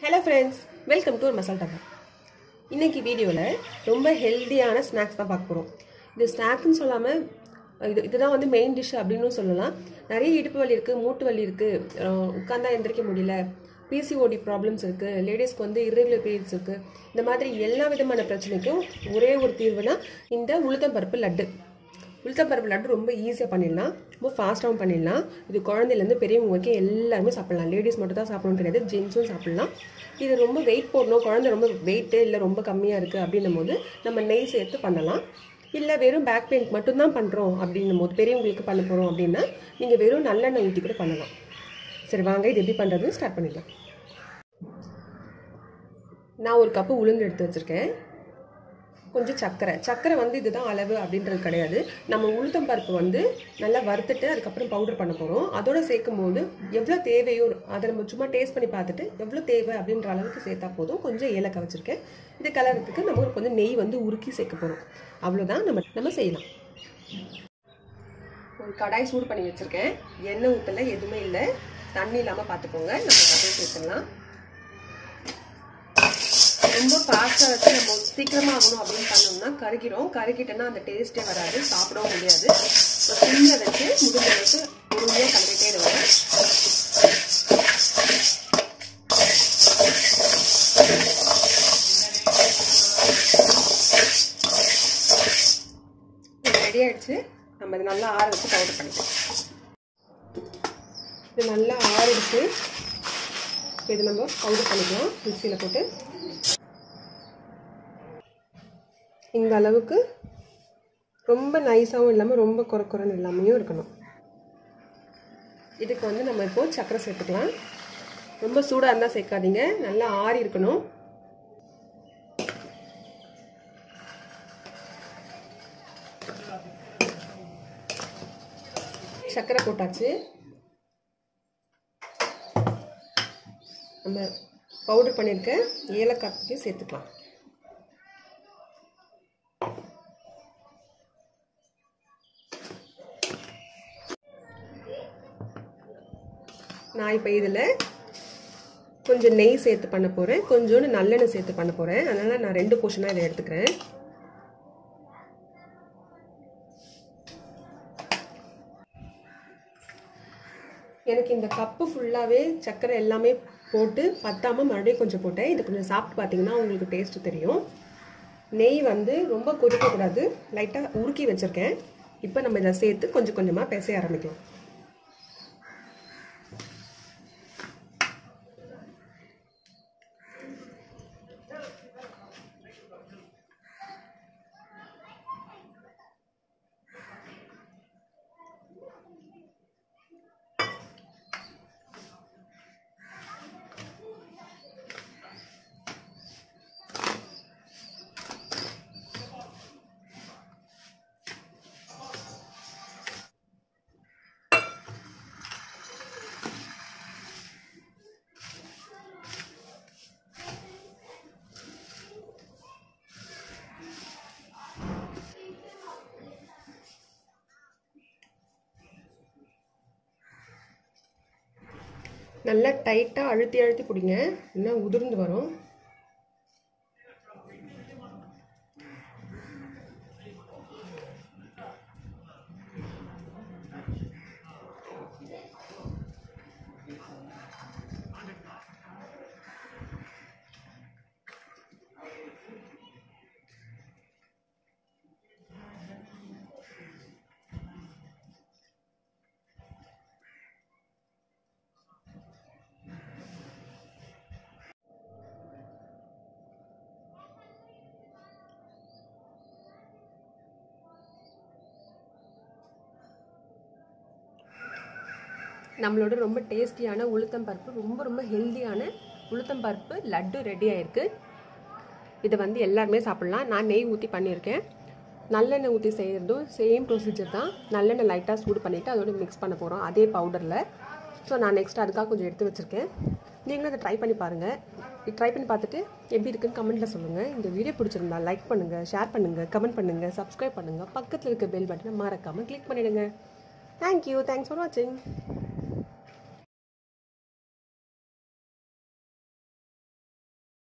hello friends welcome to ஒரு மசால் டப்பா இன்னைக்கு வீடியோவில் ரொம்ப ஹெல்தியான ஸ்நாக்ஸ் தான் பார்க்க போகிறோம் இது ஸ்நாக்ஸ்னு சொல்லாமல் இது இதுதான் வந்து மெயின் டிஷ் அப்படின்னு சொல்லலாம் நிறைய இடுப்பு வலி இருக்குது மூட்டு வலி இருக்குது உட்காந்தா எந்திரிக்க முடியல பிசிஓடி ப்ராப்ளம்ஸ் இருக்குது லேடிஸ்க்கு வந்து irregular periods இருக்குது இந்த மாதிரி எல்லா விதமான பிரச்சனைக்கும் ஒரே ஒரு தீர்வுனா இந்த உளுத்தம்பருப்பு லட்டு உளுத்தம்பருப்பு லட்டு ரொம்ப ஈஸியாக பண்ணிடலாம் ரொம்ப ஃபாஸ்ட்டாகவும் பண்ணிடலாம் இது குழந்தையிலேருந்து பெரியவங்க வரைக்கும் எல்லாருமே சாப்பிடலாம் லேடிஸ் மட்டும் தான் சாப்பிடணும் கிடையாது ஜென்ஸும் சாப்பிடலாம் இது ரொம்ப வெயிட் போடணும் குழந்தை ரொம்ப வெயிட்டு இல்லை ரொம்ப கம்மியாக இருக்குது அப்படின்னும் போது நம்ம நெய் சேர்த்து பண்ணலாம் இல்லை வெறும் பேக் பெயின்க்கு மட்டும்தான் பண்ணுறோம் அப்படின்னும் போது பெரியவங்களுக்கு பண்ண போகிறோம் அப்படின்னா நீங்கள் வெறும் நல்லெண்ணெய் ஊற்றி கூட பண்ணலாம் சரி வாங்க இது எப்படி பண்ணுறதுன்னு ஸ்டார்ட் பண்ணிடலாம் நான் ஒரு கப்பு உளுந்து எடுத்து வச்சுருக்கேன் கொஞ்சம் சர்க்கரை சர்க்கரை வந்து இதுதான் அளவு அப்படின்றது கிடையாது நம்ம உளுத்தம் பருப்பு வந்து நல்லா வறுத்துட்டு அதுக்கப்புறம் பவுடர் பண்ண போகிறோம் அதோட சேர்க்கும் போது எவ்வளோ தேவையோ அதை நம்ம சும்மா டேஸ்ட் பண்ணி பார்த்துட்டு எவ்வளோ தேவை அப்படின்ற அளவுக்கு சேர்த்தா போதும் கொஞ்சம் ஏலக்காய் வச்சுருக்கேன் இது கலரத்துக்கு நம்ம கொஞ்சம் நெய் வந்து உருக்கி சேர்க்க போகிறோம் அவ்வளோதான் நம்ம நம்ம செய்யலாம் ஒரு கடாய் சூடு பண்ணி வச்சுருக்கேன் எண்ணெய் ஊற்றல எதுவுமே இல்லை தண்ணி இல்லாமல் பார்த்துக்கோங்க நம்ம கடையை சேர்த்துடலாம் ரொம்ப ஃபாஸ்ட்டாக வச்சு நம்ம சீக்கிரமாக ஆகணும் அப்படின்னு பண்ணோம்னா கருகிடும் கருகிட்டோன்னா அந்த டேஸ்ட்டே வராது சாப்பிடவும் முடியாது சிம்மில் வச்சு முடிஞ்ச அளவுக்கு பொறுமையாக கலந்துகிட்டே இருவேன் ரெடி ஆயிடுச்சு நம்ம இது நல்லா ஆற வச்சு பவுடர் பண்ணிக்கலாம் இது நல்லா ஆறிடுச்சு இது நம்ம பவுடர் பண்ணிக்கலாம் மிக்சியில் போட்டு இந்த அளவுக்கு ரொம்ப நைஸாகவும் இல்லாமல் ரொம்ப குறை குறைன்னு இல்லாமையும் இருக்கணும் இதுக்கு வந்து நம்ம இப்போ சக்கரை சேர்த்துக்கலாம் ரொம்ப சூடாக இருந்தால் சேர்க்காதீங்க நல்லா ஆறி இருக்கணும் சக்கரை போட்டாச்சு நம்ம பவுடர் பண்ணியிருக்க ஏலக்காய்க்கு சேர்த்துக்கலாம் நான் இப்போ இதில் கொஞ்சம் நெய் சேர்த்து பண்ண போகிறேன் கொஞ்சோண்டு நல்லெண்ணெய் சேர்த்து பண்ண போகிறேன் அதனால் நான் ரெண்டு போர்ஷனாக இதை எடுத்துக்கிறேன் எனக்கு இந்த கப்பு ஃபுல்லாகவே சர்க்கரை எல்லாமே போட்டு பத்தாமல் மறுபடியும் கொஞ்சம் போட்டேன் இது கொஞ்சம் சாப்பிட்டு பார்த்தீங்கன்னா உங்களுக்கு டேஸ்ட்டு தெரியும் நெய் வந்து ரொம்ப கொதிக்கக்கூடாது லைட்டாக உருக்கி வச்சுருக்கேன் இப்போ நம்ம இதை சேர்த்து கொஞ்சம் கொஞ்சமாக பேச ஆரம்பிக்கலாம் நல்லா டைட்டாக அழுத்தி அழுத்தி பிடிங்க இல்லைன்னா உதிர்ந்து வரும் நம்மளோட ரொம்ப டேஸ்டியான உளுத்தம் பருப்பு ரொம்ப ரொம்ப ஹெல்த்தியான உளுத்தம் பருப்பு லட்டு ரெடி ஆயிருக்கு இதை வந்து எல்லாருமே சாப்பிட்லாம் நான் நெய் ஊற்றி பண்ணியிருக்கேன் நல்லெண்ணெய் ஊற்றி செய்கிறதும் சேம் ப்ரொசீஜர் தான் நல்லெண்ணெய் லைட்டாக சூடு பண்ணிவிட்டு அதோட மிக்ஸ் பண்ண போகிறோம் அதே பவுடரில் ஸோ நான் நெக்ஸ்ட் அதுக்காக கொஞ்சம் எடுத்து வச்சுருக்கேன் நீங்களும் அதை ட்ரை பண்ணி பாருங்கள் ட்ரை பண்ணி பார்த்துட்டு எப்படி இருக்குன்னு கமெண்ட்டில் சொல்லுங்கள் இந்த வீடியோ பிடிச்சிருந்தா லைக் பண்ணுங்கள் ஷேர் பண்ணுங்கள் கமெண்ட் பண்ணுங்கள் சப்ஸ்கிரைப் பண்ணுங்கள் பக்கத்தில் இருக்க பெல் பட்டனை மறக்காமல் கிளிக் பண்ணிவிடுங்க தேங்க்யூ தேங்க்ஸ் ஃபார் வாட்சிங்